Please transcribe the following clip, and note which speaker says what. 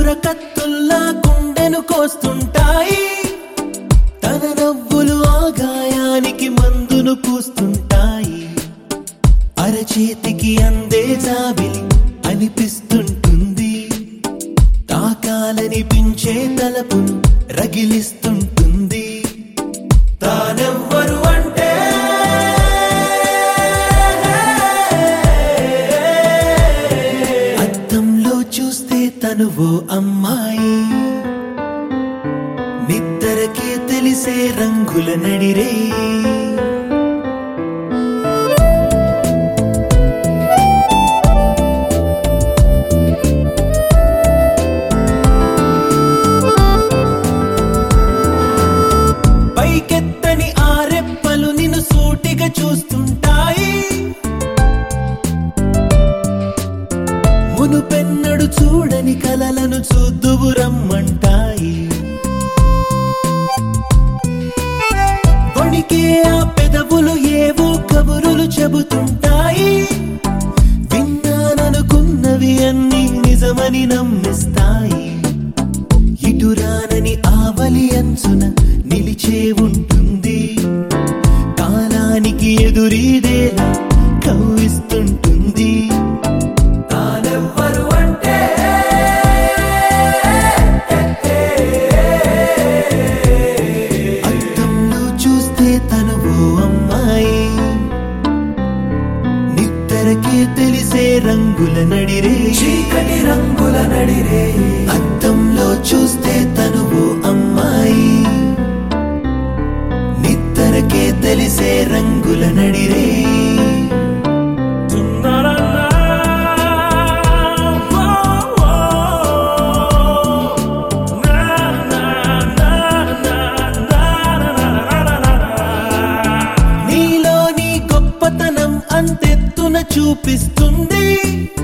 Speaker 1: కత్తుల్లా గుండెను కోస్తుంటాయి తన నవ్వులు ఆ గాయానికి మందును పూస్తుంటాయి అరచేతికి అందే జాబిలి అనిపిస్తుంటుంది తాకాలనిపించే తలపును రగిలిస్తుంటుంది తానెవ్వరు అంటే అద్దంలో చూస్తే తను ఓ అమ్మాయి నిద్దరకే తెలిసే రంగుల నడిరే పైకెత్తని ఆరెప్పలు నిన్ను సూటిగా చూస్తుంటాయి మునుపెన్నడు చూడని కలలను చూద్దువు రమ్మంటాయి వణికే ఆ పెదవులు ఏవో కబురులు చెబుతుంటాయి విన్నాననుకున్నవి అన్ని నిజమని నమ్మిస్తాయి ఇటురానని ఆవలి అంచున నిలిచే ఉంటుంది కాలానికి ఎదురీదేలా కవ్విస్తుంటుంది తానెవ్వరు అంటే అద్దంలో చూస్తే తను ఓ అమ్మాయి నిద్దరకే తెలిసే రంగుల నడిరే చీకటి రంగుల నడిరే అద్దంలో చూస్తే తను ఓ అమ్మాయి నిద్దరకే తెలిసే రంగుల నడిరే నీలోని గొప్పతనం అంతెత్తున చూపిస్తుంది